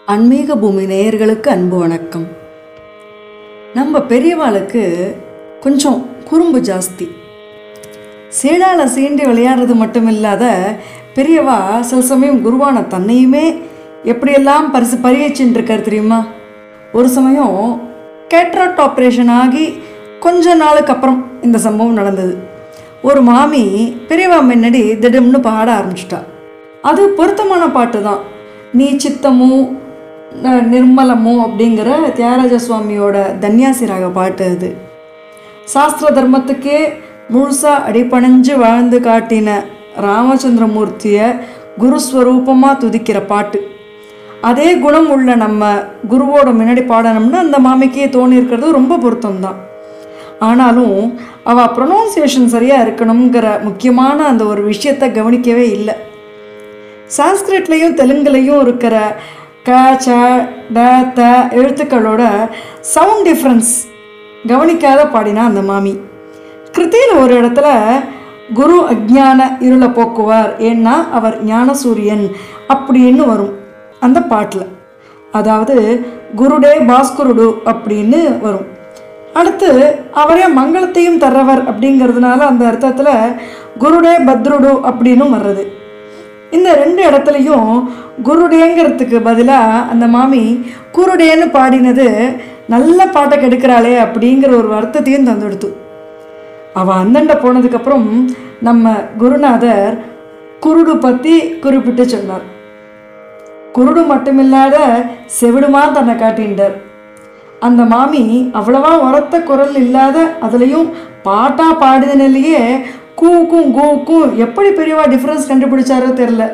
ஆன்மீக பூமி நேயர்களுக்கு அன்பு வணக்கம் நம்ம பெரியவாளுக்கு கொஞ்சம் குறும்பு ஜாஸ்தி சீடால சீண்டி விளையாடுறது மட்டும் இல்லாத பெரியவா சில சமயம் குருவான தன்னையுமே எப்படியெல்லாம் பரிசு பரியச்சுட்டு இருக்கார் தெரியுமா ஒரு சமயம் கேட்ராக்ட் ஆப்ரேஷன் ஆகி கொஞ்ச நாளுக்கு அப்புறம் இந்த சம்பவம் நடந்தது ஒரு மாமி பெரியவா முன்னாடி திடம்னு பாட ஆரம்பிச்சிட்டா அது பொருத்தமான பாட்டு தான் நீ சித்தமோ ந- நிர்மலமோ அப்படிங்கிற தியாகராஜ சுவாமியோட தன்யாசிராக பாட்டு அது சாஸ்திர தர்மத்துக்கே முழுசாக அடிபணிஞ்சு வாழ்ந்து காட்டின ராமச்சந்திரமூர்த்தியை குருஸ்வரூபமாக துதிக்கிற பாட்டு அதே குணம் உள்ள நம்ம குருவோட முன்னாடி பாடணும்னு அந்த மாமிக்கே தோணி இருக்கிறது ரொம்ப பொருத்தம்தான் ஆனாலும் அவள் ப்ரொனவுன்சியேஷன் சரியாக இருக்கணுங்கிற முக்கியமான அந்த ஒரு விஷயத்தை கவனிக்கவே இல்லை சான்ஸ்கிரிட்லேயும் தெலுங்குலையும் இருக்கிற க ச ட த எழுத்துக்களோட சவுண்ட் டிஃப்ரென்ஸ் கவனிக்காத பாடினா அந்த மாமி கிருத்தியில் ஒரு இடத்துல குரு அஜ்ஞான இருளை போக்குவார் ஏன்னா அவர் ஞானசூரியன் அப்படின்னு வரும் அந்த பாட்டில் அதாவது குருடே பாஸ்கருடு அப்படின்னு வரும் அடுத்து அவரே மங்களத்தையும் தர்றவர் அப்படிங்கிறதுனால அந்த அர்த்தத்தில் குருடே பத்ருடு அப்படின்னு வர்றது இந்த ரெண்டு இடத்துலையும் குருடேங்கிறதுக்கு பதிலாக அந்த மாமி குருடேன்னு பாடினது நல்ல பாட்டை கெடுக்கிறாளே அப்படிங்கிற ஒரு வருத்தத்தையும் தந்துடுத்து அவள் அந்தண்ட போனதுக்கப்புறம் நம்ம குருநாதர் குருடு பற்றி குறிப்பிட்டு சொன்னார் குருடு மட்டுமில்லாத செவிடுமா தன்னை காட்டின்றார் அந்த மாமி அவ்வளவா உரத்த குரல் இல்லாத அதுலேயும் பாட்டா பாடினதுலேயே கூக்கும் கூக்கும் எப்படி பெரியவா டிஃப்ரென்ஸ் கண்டுபிடிச்சாரோ தெரில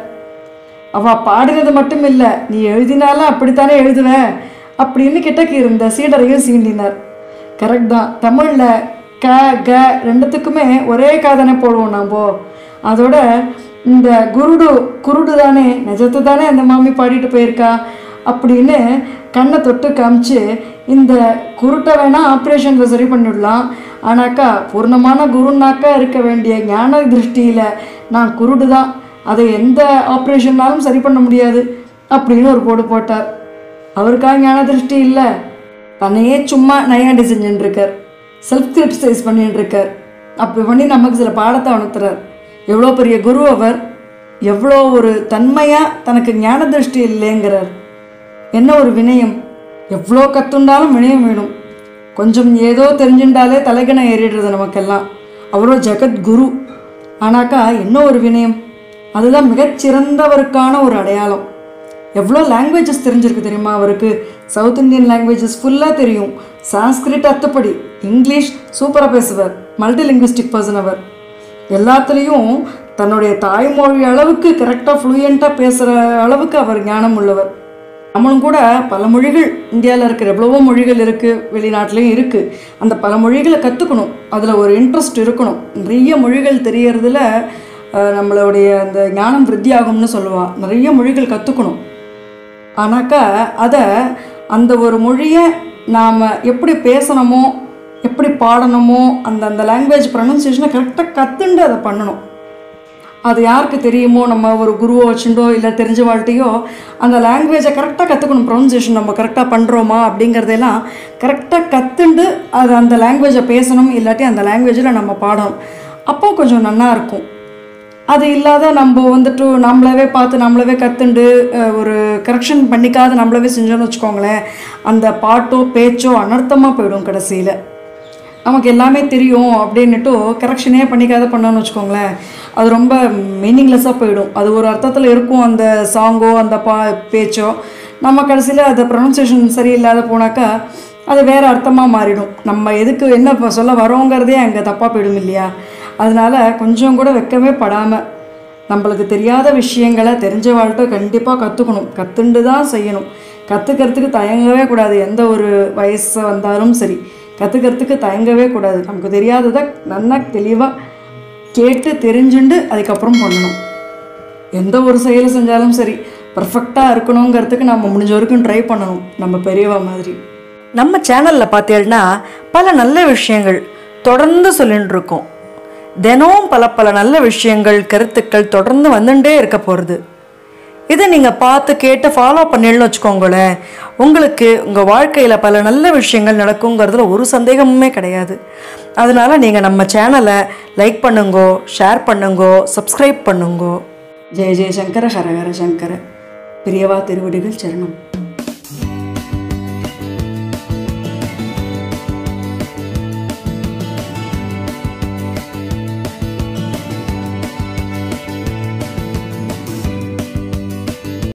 அவள் பாடினது மட்டும் இல்லை நீ எழுதினாலும் அப்படித்தானே எழுதுவ அப்படின்னு கிட்டக்கு இருந்த சீடரையும் சீண்டினார் கரெக்ட் தான் தமிழில் க க ரெண்டுத்துக்குமே ஒரே காதனை போடுவோம் நாம்போ அதோட இந்த குருடு குருடு தானே நிஜத்தை தானே அந்த மாமி பாடிட்டு போயிருக்கா அப்படின்னு கண்ணை தொட்டு காமிச்சு இந்த குருட்டை வேணால் ஆப்ரேஷனில் சரி பண்ணிவிடலாம் ஆனாக்கா பூர்ணமான குருனாக்கா இருக்க வேண்டிய ஞான திருஷ்டியில் நான் குருடு தான் அதை எந்த ஆப்ரேஷன்னாலும் சரி பண்ண முடியாது அப்படின்னு ஒரு போடு போட்டார் அவருக்காக ஞான திருஷ்டி இல்லை தன்னையே சும்மா நையாண்டி செஞ்சுட்டு இருக்கார் செல்ஃப் கிரிட்டிசைஸ் பண்ணிட்டு இருக்கார் அப்படி பண்ணி நமக்கு சில பாடத்தை உணர்த்துறார் எவ்வளோ பெரிய குரு அவர் எவ்வளோ ஒரு தன்மையாக தனக்கு ஞான திருஷ்டி இல்லைங்கிறார் என்ன ஒரு வினயம் எவ்வளோ கத்துண்டாலும் வினயம் வேணும் கொஞ்சம் ஏதோ தெரிஞ்சுட்டாலே தலைகணம் ஏறிடுறது நமக்கெல்லாம் அவரோ ஜெகத் குரு ஆனாக்கா என்ன ஒரு வினயம் அதுதான் மிகச்சிறந்தவருக்கான ஒரு அடையாளம் எவ்வளோ லாங்குவேஜஸ் தெரிஞ்சிருக்கு தெரியுமா அவருக்கு சவுத் இந்தியன் லாங்குவேஜஸ் ஃபுல்லாக தெரியும் சான்ஸ்கிரிட் அத்துப்படி இங்கிலீஷ் சூப்பராக பேசுவார் மல்டி லிங்குவிஸ்டிக் பர்சன் அவர் எல்லாத்துலேயும் தன்னுடைய தாய்மொழி அளவுக்கு கரெக்டாக ஃப்ளூயண்ட்டாக பேசுகிற அளவுக்கு அவர் ஞானம் உள்ளவர் நம்மளும் கூட பல மொழிகள் இந்தியாவில் இருக்கிற எவ்வளவோ மொழிகள் இருக்குது வெளிநாட்டிலையும் இருக்குது அந்த பல மொழிகளை கற்றுக்கணும் அதில் ஒரு இன்ட்ரெஸ்ட் இருக்கணும் நிறைய மொழிகள் தெரியறதுல அஹ், நம்மளுடைய அந்த ஞானம் விருத்தியாகும்னு சொல்லுவாள் நிறைய மொழிகள் கற்றுக்கணும் ஆனாக்கா அதை அந்த ஒரு மொழியை நாம் எப்படி பேசணுமோ எப்படி பாடணுமோ அந்த அந்த லாங்குவேஜ் ப்ரொனன்சியேஷனை கரெக்டாக கற்றுண்டு அதை பண்ணணும் அது யாருக்கு தெரியுமோ நம்ம ஒரு குருவை வச்சுட்டோ இல்லை தெரிஞ்ச வாழ்க்கையோ அந்த லாங்குவேஜை கரெக்டாக கற்றுக்கணும் ப்ரொனன்சியேஷன் நம்ம கரெக்டாக பண்ணுறோமா அப்படிங்கிறதெல்லாம் கரெக்டாக கற்றுண்டு அது அந்த லாங்குவேஜை பேசணும் இல்லாட்டி அந்த லாங்குவேஜில் நம்ம பாடணும் அப்போ கொஞ்சம் நல்லா இருக்கும் அது இல்லாத நம்ம வந்துட்டு நம்மளவே பார்த்து நம்மளவே கற்றுண்டு ஒரு கரெக்ஷன் பண்ணிக்காத நம்மளவே செஞ்சோன்னு வச்சுக்கோங்களேன் அந்த பாட்டோ பேச்சோ அனர்த்தமாக போயிடும் கடைசியில் நமக்கு எல்லாமே தெரியும் அப்படின்னுட்டு கரெக்ஷனே பண்ணிக்காத பண்ணோன்னு வச்சுக்கோங்களேன் அது ரொம்ப மீனிங்லெஸ்ஸாக போயிடும் அது ஒரு அர்த்தத்தில் இருக்கும் அந்த சாங்கோ அந்த பா பேச்சோ நம்ம கடைசியில் அந்த ப்ரொனன்சியேஷன் சரியில்லாத போனாக்கா அது வேறு அர்த்தமாக மாறிடும் நம்ம எதுக்கு என்ன இப்போ சொல்ல வரோங்கிறதே அங்கே தப்பாக போயிடும் இல்லையா அதனால கொஞ்சம் கூட வெக்கமே படாமல் நம்மளுக்கு தெரியாத விஷயங்களை தெரிஞ்ச வாழ்க்கை கண்டிப்பாக கற்றுக்கணும் கற்றுண்டு தான் செய்யணும் கற்றுக்கிறதுக்கு தயங்கவே கூடாது எந்த ஒரு வயசு வந்தாலும் சரி கற்றுக்கிறதுக்கு தயங்கவே கூடாது நமக்கு தெரியாததை நல்லா தெளிவாக கேட்டு தெரிஞ்சுண்டு அதுக்கப்புறம் பண்ணணும் எந்த ஒரு செயலை செஞ்சாலும் சரி பர்ஃபெக்டாக இருக்கணுங்கிறதுக்கு நம்ம முடிஞ்ச வரைக்கும் ட்ரை பண்ணணும் நம்ம பெரியவா மாதிரி நம்ம சேனலில் பார்த்தீங்கன்னா பல நல்ல விஷயங்கள் தொடர்ந்து சொல்லிட்டு இருக்கோம் தினம் பல பல நல்ல விஷயங்கள் கருத்துக்கள் தொடர்ந்து வந்துட்டே இருக்க போகிறது இதை நீங்கள் பார்த்து கேட்டு ஃபாலோ பண்ணிடணும்னு வச்சுக்கோங்களேன் உங்களுக்கு உங்கள் வாழ்க்கையில் பல நல்ல விஷயங்கள் நடக்குங்கிறதுல ஒரு சந்தேகமுமே கிடையாது அதனால் நீங்கள் நம்ம சேனலை லைக் பண்ணுங்கோ ஷேர் பண்ணுங்கோ சப்ஸ்கிரைப் பண்ணுங்கோ ஜெய ஜெயசங்கர ஹரஹர சங்கர பிரியவா திருவடிகள் சரணம்